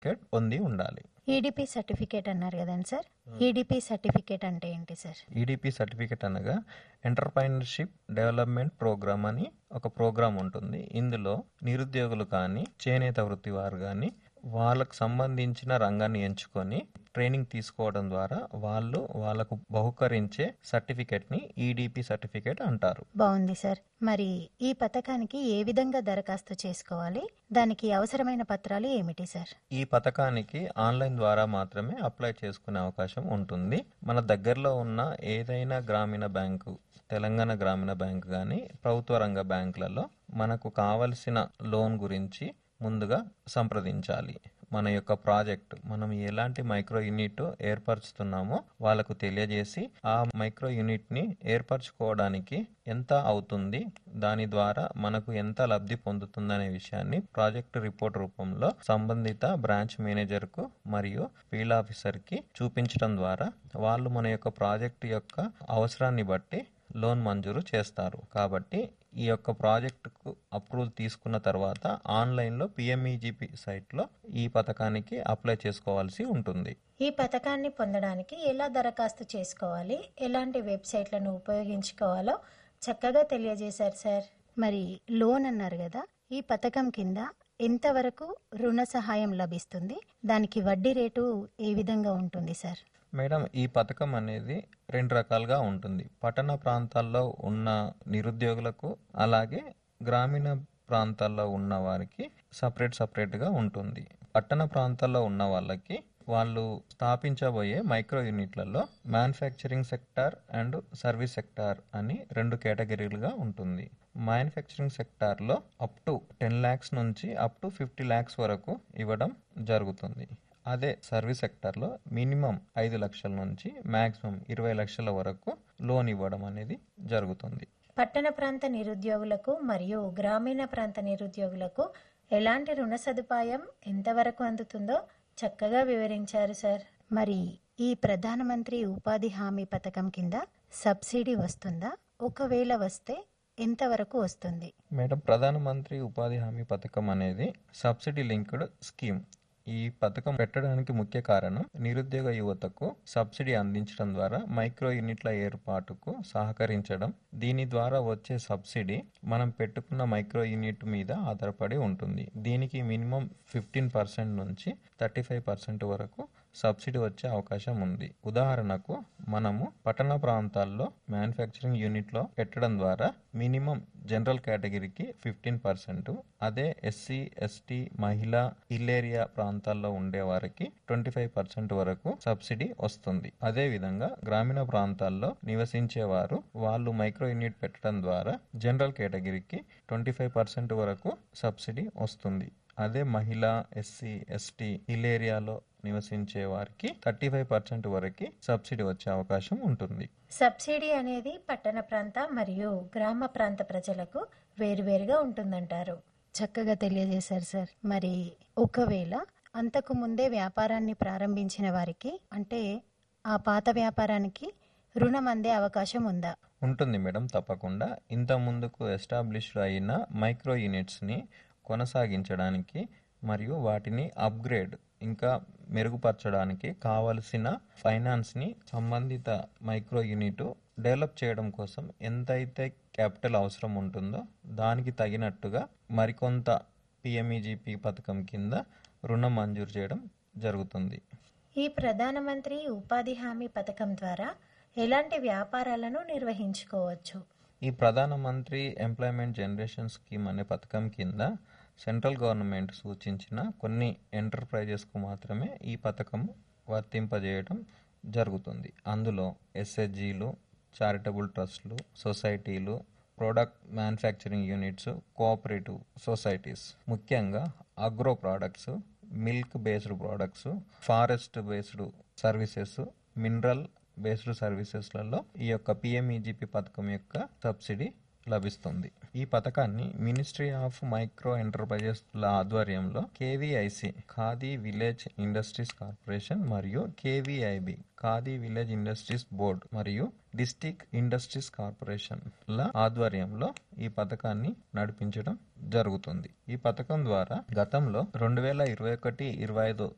certificate పొంది ఉండాలి EDP certificate అన్నారు కదండి సార్ ఈడిపి సర్టిఫికేట్ అంటే ఏంటి సార్ ఈడిపి సర్టిఫికేట్ అనగా ఎంటర్ప్రైనర్షిప్ డెవలప్మెంట్ ప్రోగ్రామ్ అని ఒక ప్రోగ్రామ్ ఉంటుంది ఇందులో నిరుద్యోగులు కానీ చేనేత వృత్తి వారు కానీ వాళ్ళకు సంబంధించిన రంగాన్ని ఎంచుకొని ట్రైనింగ్ తీసుకోవడం ద్వారా వాళ్ళు వాళ్ళకు బహుకరించే సర్టిఫికేట్ ని ఈడిపి సర్టిఫికేట్ అంటారు బాగుంది సార్ మరి ఈ పథకానికి ఏ విధంగా దరఖాస్తు చేసుకోవాలి దానికి అవసరమైన పత్రాలు ఏమిటి సార్ ఈ పథకానికి ఆన్లైన్ ద్వారా మాత్రమే అప్లై చేసుకునే అవకాశం ఉంటుంది మన దగ్గరలో ఉన్న ఏదైనా గ్రామీణ బ్యాంకు తెలంగాణ గ్రామీణ బ్యాంక్ కానీ ప్రభుత్వ రంగ బ్యాంకులలో మనకు కావలసిన లోన్ గురించి ముందుగా సంప్రదించాలి మన యొక్క ప్రాజెక్ట్ మనం ఎలాంటి మైక్రో యూనిట్ ఏర్పరుచుతున్నామో వాళ్ళకు తెలియజేసి ఆ మైక్రో యూనిట్ ని ఏర్పరచుకోవడానికి ఎంత అవుతుంది దాని ద్వారా మనకు ఎంత లబ్ధి పొందుతుందనే విషయాన్ని ప్రాజెక్ట్ రిపోర్ట్ రూపంలో సంబంధిత బ్రాంచ్ మేనేజర్ కు మరియు ఫీల్డ్ ఆఫీసర్ కి చూపించడం ద్వారా వాళ్ళు మన యొక్క ప్రాజెక్ట్ యొక్క అవసరాన్ని బట్టి లోన్ మంజూరు చేస్తారు కాబట్టి ఈ యొక్క ప్రాజెక్టుకు అప్రూవల్ తీసుకున్న తర్వాత ఆన్లైన్లో పిఎంఈజీపీ సైట్లో ఈ పథకానికి అప్లై చేసుకోవాల్సి ఉంటుంది ఈ పథకాన్ని పొందడానికి ఎలా దరఖాస్తు చేసుకోవాలి ఎలాంటి వెబ్సైట్లను ఉపయోగించుకోవాలో చక్కగా తెలియజేశారు సార్ మరి లోన్ అన్నారు కదా ఈ పథకం కింద ఎంతవరకు రుణ సహాయం లభిస్తుంది దానికి వడ్డీ రేటు ఏ విధంగా ఉంటుంది సార్ మేడం ఈ పథకం అనేది రెండు రకాలుగా ఉంటుంది పట్టణ ప్రాంతాల్లో ఉన్న నిరుద్యోగులకు అలాగే గ్రామీణ ప్రాంతాల్లో ఉన్న వారికి సపరేట్ సపరేట్గా ఉంటుంది పట్టణ ప్రాంతాల్లో ఉన్న వాళ్ళకి వాళ్ళు స్థాపించబోయే మైక్రో యూనిట్లలో manufacturing sector and service sector అని రెండు కేటగిరీలుగా ఉంటుంది మ్యానుఫ్యాక్చరింగ్ సెక్టార్లో అప్ టు టెన్ ల్యాక్స్ నుంచి అప్ టు ఫిఫ్టీ ల్యాక్స్ వరకు ఇవ్వడం జరుగుతుంది అదే సర్వీస్ సెక్టార్లో మినిమం ఐదు లక్షల నుంచి మాక్సిమం ఇరవై లక్షల వరకు లోన్ ఇవ్వడం అనేది జరుగుతుంది పట్టణ ప్రాంత నిరుద్యోగులకు మరియు గ్రామీణ ప్రాంత నిరుద్యోగులకు ఎలాంటి రుణ సదుపాయం ఎంతవరకు అందుతుందో చక్కగా వివరించారు సార్ మరి ఈ ప్రధానమంత్రి ఉపాధి హామీ పథకం కింద సబ్సిడీ వస్తుందా ఒకవేళ వస్తే ఎంతవరకు వస్తుంది మేడం ప్రధానమంత్రి ఉపాధి హామీ పథకం అనేది సబ్సిడీ లింక్డ్ స్కీమ్ ఈ పథకం పెట్టడానికి ముఖ్య కారణం నిరుద్యోగ యువతకు సబ్సిడీ అందించడం ద్వారా మైక్రో యూనిట్ల ఏర్పాటుకు సహకరించడం దీని ద్వారా వచ్చే సబ్సిడీ మనం పెట్టుకున్న మైక్రో యూనిట్ మీద ఆధారపడి ఉంటుంది దీనికి మినిమం ఫిఫ్టీన్ పర్సెంట్ నుంచి థర్టీ ఫైవ్ పర్సెంట్ వరకు సబ్సిడీ వచ్చే అవకాశం ఉంది ఉదాహరణకు మనము పట్టణ ప్రాంతాల్లో మ్యానుఫ్యాక్చరింగ్ యూనిట్లో పెట్టడం ద్వారా మినిమం జనరల్ కేటగిరీకి ఫిఫ్టీన్ పర్సెంట్ అదే ఎస్సీ ఎస్టీ మహిళా హిల్ ఏరియా ప్రాంతాల్లో ఉండే వారికి ట్వంటీ ఫైవ్ పర్సెంట్ వరకు సబ్సిడీ వస్తుంది అదే విధంగా గ్రామీణ ప్రాంతాల్లో నివసించే వారు వాళ్ళు మైక్రో యూనిట్ పెట్టడం ద్వారా జనరల్ కేటగిరీకి ట్వంటీ ఫైవ్ పర్సెంట్ వరకు సబ్సిడీ వస్తుంది అదే మహిళ ఎస్సీ ఎస్టీ హిల్ ఏరియాలో నివసించే వారికి థర్టీ ఫైవ్ పర్సెంట్ వరకు సబ్సిడీ వచ్చే అవకాశం ఉంటుంది సబ్సిడీ అనేది పట్టణ ప్రాంత మరియు గ్రామ ప్రాంత ప్రజలకు వేరువేరుగా ఉంటుందంటారు చక్కగా తెలియజేశారు సార్ మరి ఒకవేళ అంతకు ముందే వ్యాపారాన్ని ప్రారంభించిన వారికి అంటే ఆ పాత వ్యాపారానికి రుణం అందే అవకాశం ఉందా ఉంటుంది మేడం తప్పకుండా ఇంత ముందుకు ఎస్టాబ్లిష్డ్ అయిన మైక్రో యూనిట్స్ని కొనసాగించడానికి మరియు వాటిని అప్గ్రేడ్ ఇంకా మెరుగుపరచడానికి కావలసిన ఫైనాన్స్ని సంబంధిత మైక్రో యూనిట్ డెవలప్ చేయడం కోసం ఎంతైతే క్యాపిటల్ అవసరం ఉంటుందో దానికి తగినట్టుగా మరికొంత పిఎంఈజీపీ పథకం కింద రుణం మంజూరు చేయడం జరుగుతుంది ఈ ప్రధానమంత్రి ఉపాధి హామీ పథకం ద్వారా ఎలాంటి వ్యాపారాలను నిర్వహించుకోవచ్చు ఈ ప్రధానమంత్రి ఎంప్లాయ్మెంట్ జనరేషన్ స్కీమ్ అనే పథకం కింద సెంట్రల్ గవర్నమెంట్ సూచించిన కొన్ని ఎంటర్ప్రైజెస్కు మాత్రమే ఈ పథకం వర్తింపజేయడం జరుగుతుంది అందులో ఎస్హెచ్జీలు చారిటబుల్ ట్రస్ట్లు సొసైటీలు product manufacturing units cooperative societies ముఖ్యంగా agro products milk based products forest based services mineral based సర్వీసెస్లలో ఈ యొక్క పిఎంఈజీపీ పథకం యొక్క సబ్సిడీ లభిస్తుంది ఈ పథకాన్ని మినిస్ట్రీ ఆఫ్ మైక్రో ఎంటర్ప్రైజెస్ ఆధ్వర్యంలో KVIC Khadi village industries corporation మరియు KVIB Khadi village industries board మరియు డిస్టిక్ ఇండస్ట్రీస్ కార్పొరేషన్ ల ఆధ్వర్యంలో ఈ పథకాన్ని నడిపించడం జరుగుతుంది ఈ పథకం ద్వారా గతంలో రెండు వేల ఇరవై ఒకటి ఇరవై ఐదు